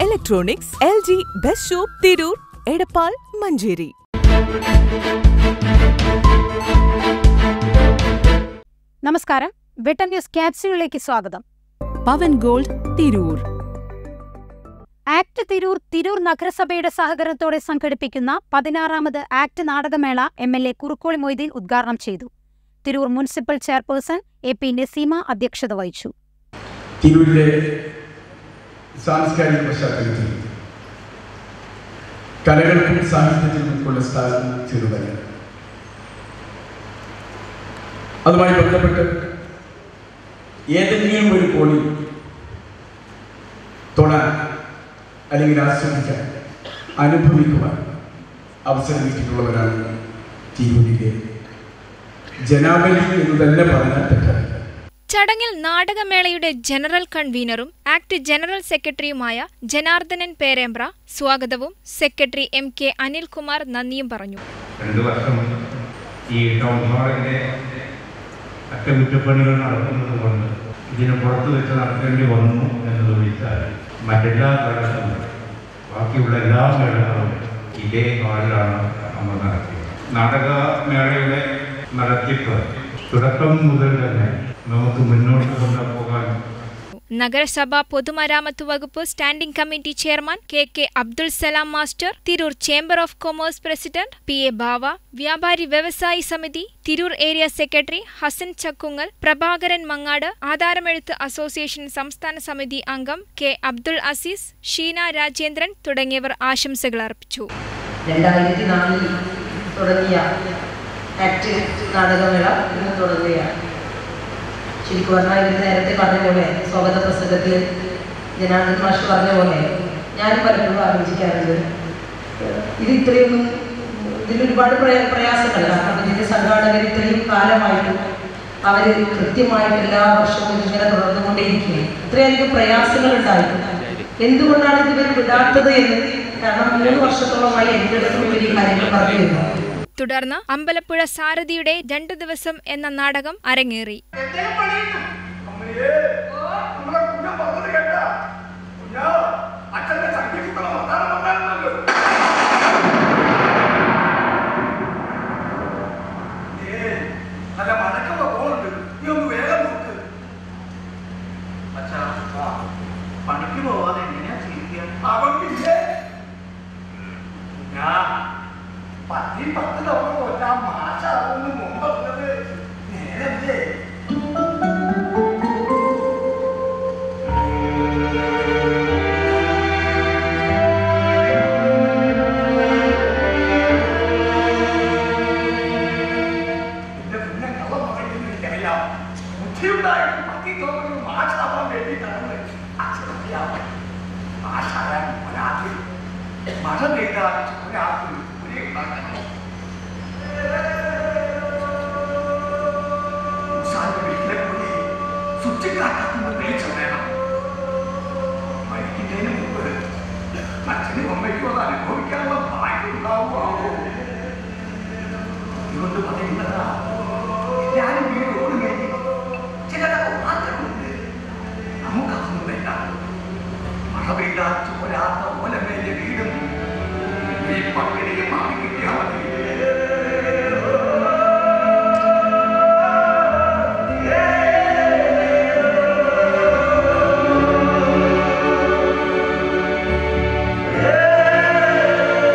Electronics L G best shop Tirur Edappal Manjeri നമസ്കാരം വെട്ടം news ക്യാപ്സ്യൂളിലേക്ക് സ്വാഗതം പവൻ ഗോൾഡ് തിരൂർ ആക്ട് തിരൂർ തിരൂർ നഗരസഭയുടെ സഹകരണത്തോടെ സംഘടിപ്പിക്കുന്ന പതിനാറാമത് ആക്ട് നാടകമേള M L A Kurukkoli Moideen ഉദ്ഘാടനം ചെയ്തു Tirur municipal chairperson A P Naseema അധ്യക്ഷത വഹിച്ചു തിരൂരിലെ സാംസ്കാരിക പശ്ചാത്തലത്തിൽ കലകൾക്കും സാഹിത്യത്തിനുമുള്ള സ്ഥാനം ചെറുതല്ല അതുമായി ബന്ധപ്പെട്ട് ഏതെങ്കിലും ഒരു കോണി തൊടാൻ അല്ലെങ്കിൽ ആസ്വദിക്കാൻ അനുഭവിക്കുവാൻ അവസരം കിട്ടിയിട്ടുള്ളവരാണ് തിരൂരിലെ ജനാബലി എന്ന് തന്നെ പറഞ്ഞാൽ തെറ്റാറില്ല ചടങ്ങിൽ നാടകമേളയുടെ ജനറൽ കൺവീനറും ആക്ട് ജനറൽ സെക്രട്ടറിയുമായ ജനാർദ്ദനൻ പേരേമ്പ്ര സ്വാഗതവും സെക്രട്ടറി എം കെ അനിൽകുമാർ നന്ദിയും പറഞ്ഞു രണ്ട് വർഷം ഈ ടൗൺ ഹാളിൻ്റെ അറ്റകുറ്റപ്പണികൾ നടക്കുന്നത് കൊണ്ട് ഇതിന് പുറത്ത് വെച്ച് നടത്തേണ്ടി വന്നു എന്നത് ഒഴിച്ചാൽ മറ്റെല്ലാ കാലത്തും ബാക്കിയുള്ള എല്ലാ മേളകളും ഇതേ ഹാളിലാണ് നമ്മൾ നടത്തിയത് നാടകമേളയുടെ നടത്തിപ്പ് തുടക്കം മുതൽ തന്നെ നമുക്ക് മുന്നോട്ട് കൊണ്ടുപോകാൻ നഗരസഭ പൊതുമരാമത്ത് വകുപ്പ് standing committee chairman K K Abdul Salam master Tirur chamber of commerce president P A Bava വ്യാപാരി വ്യവസായി സമിതി തിരൂർ ഏരിയ സെക്രട്ടറി ഹസൻ ചക്കുങ്ങൽ പ്രഭാകരൻ മങ്ങാട് ആധാരമെഴുത്ത് അസോസിയേഷൻ സംസ്ഥാന സമിതി അംഗം കെ അബ്ദുൾ അസീസ് ഷീന രാജേന്ദ്രൻ തുടങ്ങിയവർ ആശംസകൾ അർപ്പിച്ചു രണ്ടായിരത്തി നാലിൽ തുടങ്ങിയ ആക്ട് നാടകമേള ഇന്ന് തുടങ്ങുകയാണ് ശരിക്കും പറഞ്ഞാൽ ഇവർ നേരത്തെ പറഞ്ഞ പോലെ സ്വാഗത പുസ്തകത്തിൽ ജനാർദ്ദൻ മാഷ് പറഞ്ഞ പോലെ ഞാനും പലപ്പോഴും ആലോചിക്കാറുണ്ട് ഏഹ് ഇത് ഇത്രയൊന്നും ഇതിൽ ഒരുപാട് പ്രയ- പ്രയാസങ്ങൾ കാരണം ഇതിന്റെ സംഘാടകർ ഇത്രയും കാലമായിട്ടും അവർ കൃത്യമായിട്ട് എല്ലാ വർഷവും ഇതിങ്ങനെ തുടർന്നുകൊണ്ടേയിരിക്കുകയും ഇത്രയധികം പ്രയാസങ്ങൾ ഉണ്ടായിട്ടുണ്ട് എന്തുകൊണ്ടാണ് ഇതുവരെ വിടാത്തത് എന്ന് കാരണം മൂന്ന് വർഷത്തോളമായി എൻ്റെ അടുത്തും ഇവർ ഈ കാര്യങ്ങൾ പറഞ്ഞു വരുന്നു തുടർന്ന് അമ്പലപ്പുഴ സാരഥിയുടെ രണ്ടു ദിവസം എന്ന നാടകം അരങ്ങേറി നല്ല മടക്കുള്ള പോകുന്നുണ്ട് നീ ഒന്ന് വേഗം നോക്ക് അച്ഛാ പണിക്ക് പോവാതെ എങ്ങനെയാ ജീവിക്കുക അവൻ പിന്നെ ഞാൻ പത്തി പത്ത് തവണ കൊല്ലാൻ മാഷാകുന്നു മുമ്പ് പറഞ്ഞത് നേരല്ലേ എന്റെ പിന്നെ കള്ളം പറയുന്നത് എനിക്കറിയാം ബുദ്ധിയുണ്ടായിട്ട് പത്തി തോന്നുന്നു മാഷാവാൻ വേണ്ടിയിട്ടാണ് അച്ഛനറിയാം മാഷാകാൻ ഒരാൾക്ക് മഴ പെയ്താൽ ഒരാൾക്ക് ഒരേ ഉണ്ടാക്കണം ഉഷാന്റെ വീട്ടിലെ പോയി ചുറ്റിക്കാട്ടുന്ന വെളിച്ചം വേണം മരിക്കുന്നതിന് മുമ്പ് അച്ഛനും അമ്മയ്ക്കും അത് അനുഭവിക്കാനുള്ള ഭാഗ്യം ഉണ്ടാവുമോ ഇതുകൊണ്ട് പറയുന്നതാ എല്ലാവരും വീട് ഓടുകയും ചിലതൊക്കെ മാത്രമുണ്ട് നമുക്കതൊന്നും വേണ്ട മഴ പെയ്താൽ ചോരാത്ത ഓലമേഞ്ഞ വീടും ഈ പക്കടിയും മാറി കിട്ടിയാൽ മതി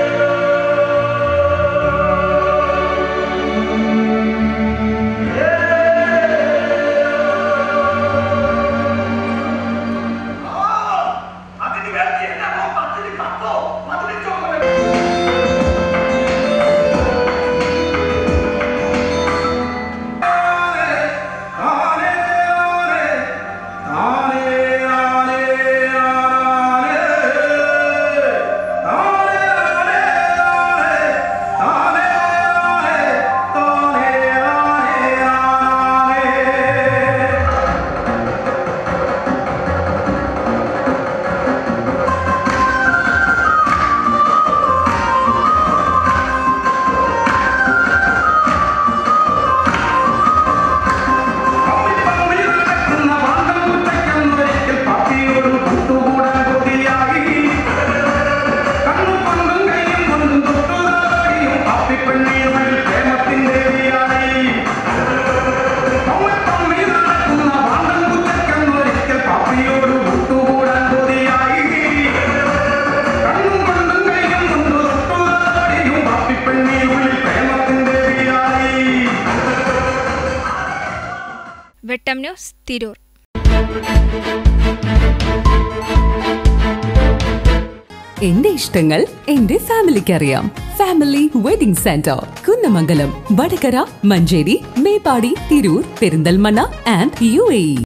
Yeah! വെട്ടം ന്യൂസ് തിരൂർ എന്റെ ഇഷ്ടങ്ങൾ എന്റെ ഫാമിലിക്ക് അറിയാം family wedding centre Kunnamangalam Vadakara Manjeri Meppadi Tirur Perinthalmanna and U A